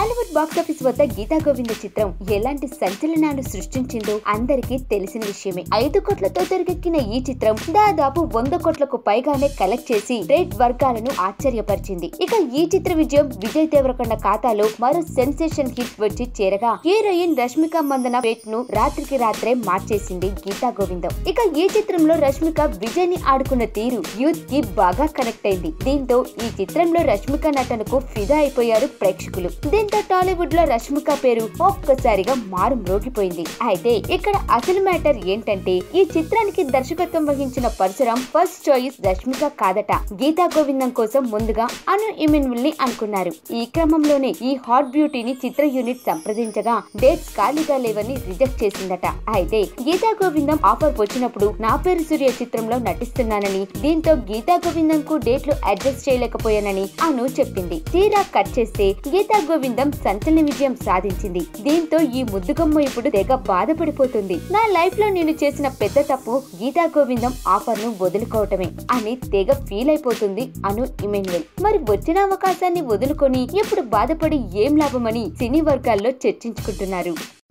Tollywood box office వద్ద గీతా గోవింద చిత్రం ఎలాంటి సంచలనాలు సృష్టించిందో అందరికీ తెలిసిన విషయమే ఐదు కోట్లతో తెరకెక్కిన ఈ చిత్రం దాదాపు వంద కోట్లకు పైగానే కలెక్ట్ చేసి రేట్ వర్గాలను ఆశ్చర్యపరిచింది ఇక ఈ చిత్ర విజయం విజయ్ దేవరకొండ ఖాతాలో మరో సెన్సేషన్ హిట్ వచ్చి చేరగా హీరోయిన్ రష్మిక మందన పేట్ ను రాత్రికి రాత్రే మార్చేసింది గీతా గోవిందం ఇక ఈ చిత్రంలో రష్మిక విజయ్ ని ఆడుకున్న తీరు యూత్ కి బాగా కనెక్ట్ అయింది దీంతో ఈ చిత్రంలో రష్మిక నటనకు ఫిదా అయిపోయారు ప్రేక్షకులు దీంతో టాలీవుడ్ లో రష్మిక పేరు ఒక్కసారిగా మారు మ్రోగిపోయింది అయితే ఇక్కడ అసలు మ్యాటర్ ఏంటంటే ఈ చిత్రానికి దర్శకత్వం వహించిన పరశురాం ఫస్ట్ చాయిస్ రష్మిక కాదట గీతా గోవిందం కోసం ముందుగా అను ఇమిన్విల్ ని అనుకున్నారు ఈ క్రమంలోనే ఈ హాట్ బ్యూటీని చిత్ర యూనిట్ సంప్రదించగా డేట్స్ ఖాళీగా లేవని రిజెక్ట్ చేసిందట అయితే గీతా గోవిందం ఆఫర్ వచ్చినప్పుడు నా పేరు సూర్య చిత్రంలో నటిస్తున్నానని దీంతో గీతా గోవిందం కు డేట్లు అడ్జస్ట్ చేయలేకపోయానని అను చెప్పింది తీరా కట్ చేస్తే గీతా గోవిందం సంచలన విజయం సాధించింది దీంతో ఈ ముద్దుగమ్మ ఇప్పుడు తెగ బాధపడిపోతుంది నా లైఫ్ లో నేను చేసిన పెద్ద తప్పు గీతా గోవిందం ఆఫర్ ను వదులుకోవటమే అని తెగ ఫీల్ అయిపోతుంది అను ఇమెన్వెల్ మరి వచ్చిన అవకాశాన్ని వదులుకొని ఇప్పుడు బాధపడి ఏం లాభమని సినీ వర్గాల్లో చర్చించుకుంటున్నారు